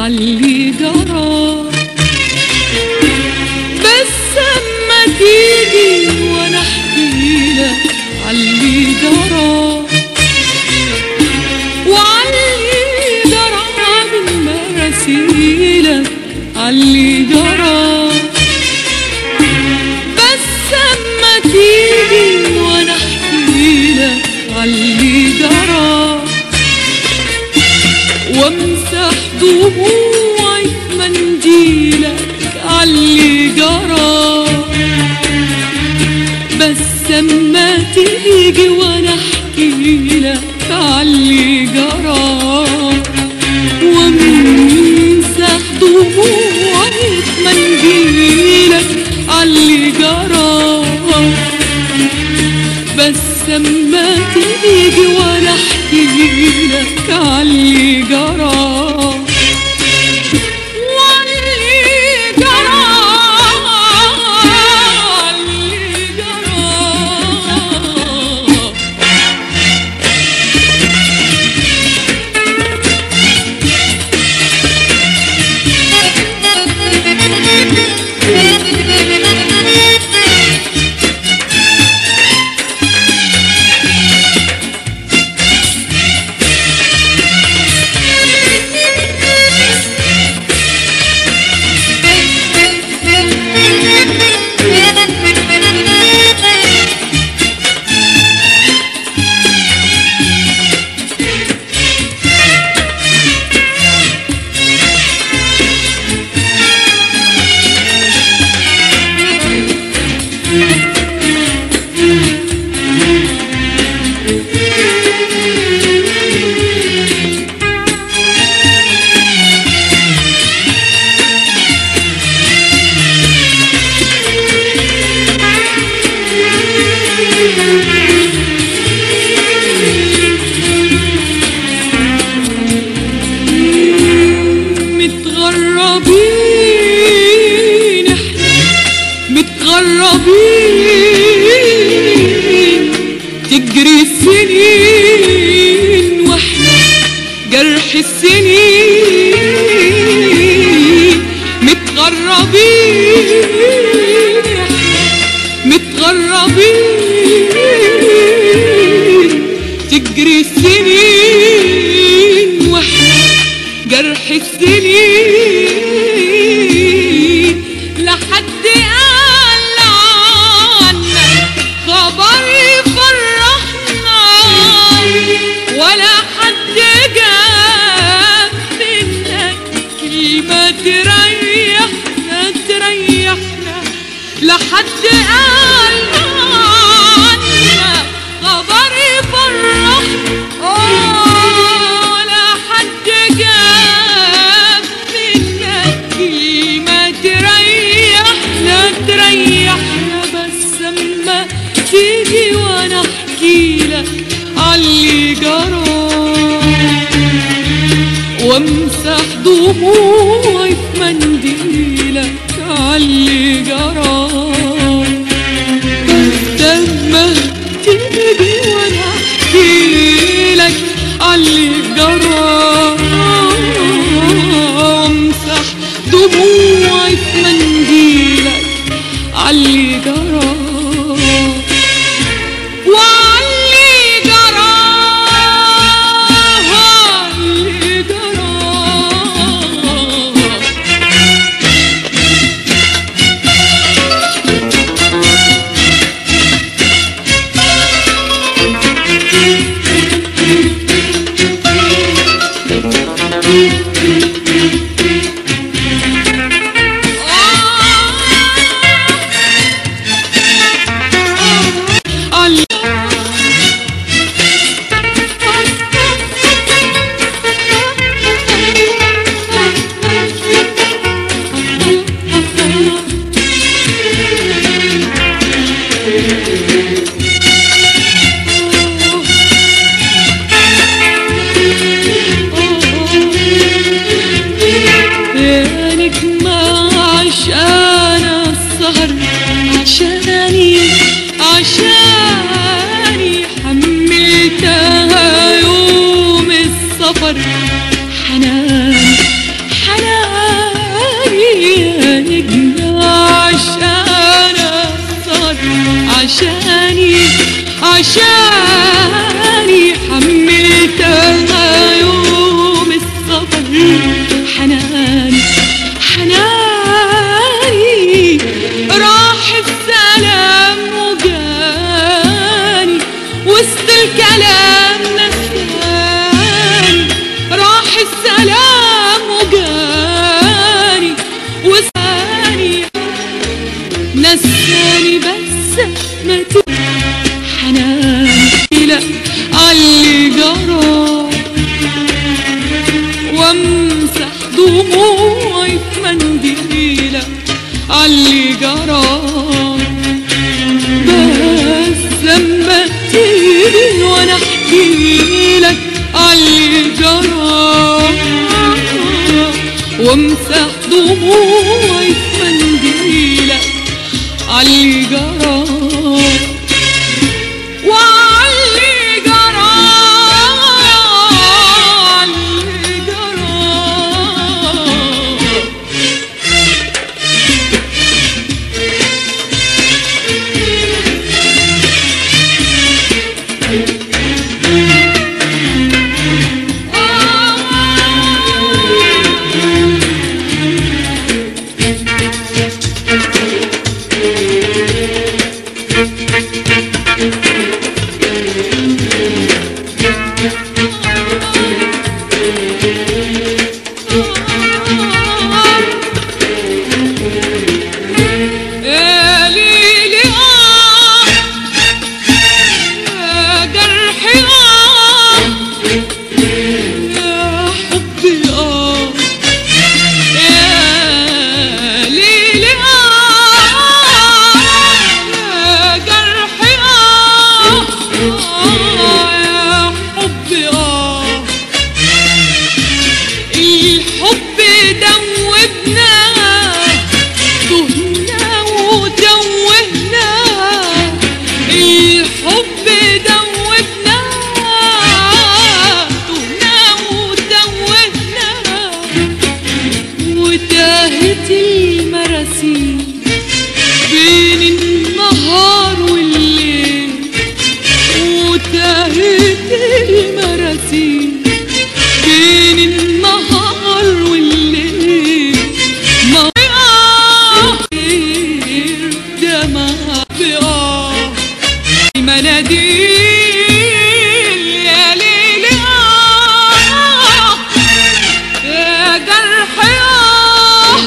عاللي جرى بس اما تيجي وانا احكي لك عاللي جرى وعاللي جرى من مراسيلك عاللي جرى بس اما تيجي وانا احكي لك عاللي جرى وامسح دموعي في منديلك عاللي جرى بس اما تيجي وانا احكي لك عاللي جرى وامسح دموعي في منديلك عاللي جرى بس اما تيجي وانا احكي لك عاللي جرى واللي جرى واللي جرى متغربين احنا متغربين تجري السنين واحنا جرح السنين متغربين احنا متغربين تجري السنين واحنا جرح السنين لحد قال عنا خبر يفرحنا ولا حد جاب منك كلمة تريحنا تريحنا لحد قال عنا خبر يفرحنا آه، ولا حد جاب منك كلمة تريحنا تريحنا بس اما تيجي وانا احكي لك عاللي جرى وامسح دموعي في منديلك عاللي جرى بس لما تيجي وانا احكي لك عاللي جرى وامسح دموعي في منديلك عاللي جرى وعلي جرى علي جرى عشاني حملتها يوم السفر حناني حناني راح السلام وجاني وسط الكلام نساني راح السلام وجاني وساني نساني بس ما تبقى حناني لا عاللي جرى وامسح دموعي في منديلة عاللي جرى بس لما تيجي وانا احكي لك عاللي جرى وامسح دموعي في منديلة عاللي جرى وعلي جرى علي جرى يا ليلي آه يا جرحي آه يا حبي آه يا ليلي آه يا جرحي آه يا حبي آه الحب دوبنا تهنا وتوهنا الحب دوبنا تهنا وتوهنا وتاهت المراسيل بين النهار والليل وتاهت المراسيل بين النهار والليل ما بيقدر دمع بيقع المناديل يا ليل آه يا جرح آه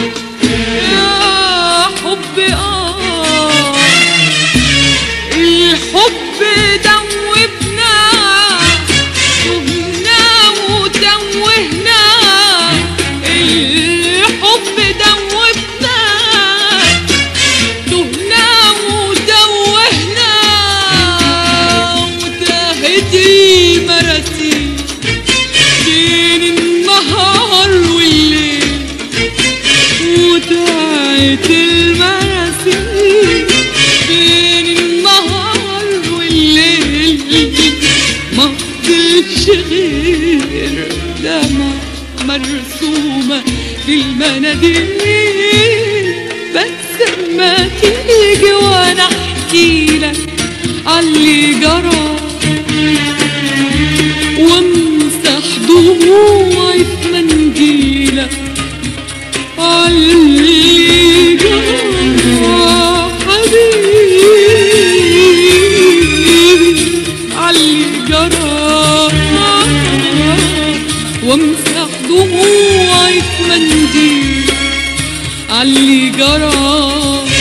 يا حب آه الحب دوبنا تهنا وتوهنا الحب دوبنا تهنا وتوهنا وتاهت المراسيل بين النهار والليل وتاهت المراسيل بين النهار والليل ما فضلش غير دمع مرسومة في المناديل بس ما تيجي وانا احكي لك عاللي جرى وامسح دموعي في منديلك عاللي جرى حبيبي عاللي جرى وامسح دموعي في منديل عاللي جرى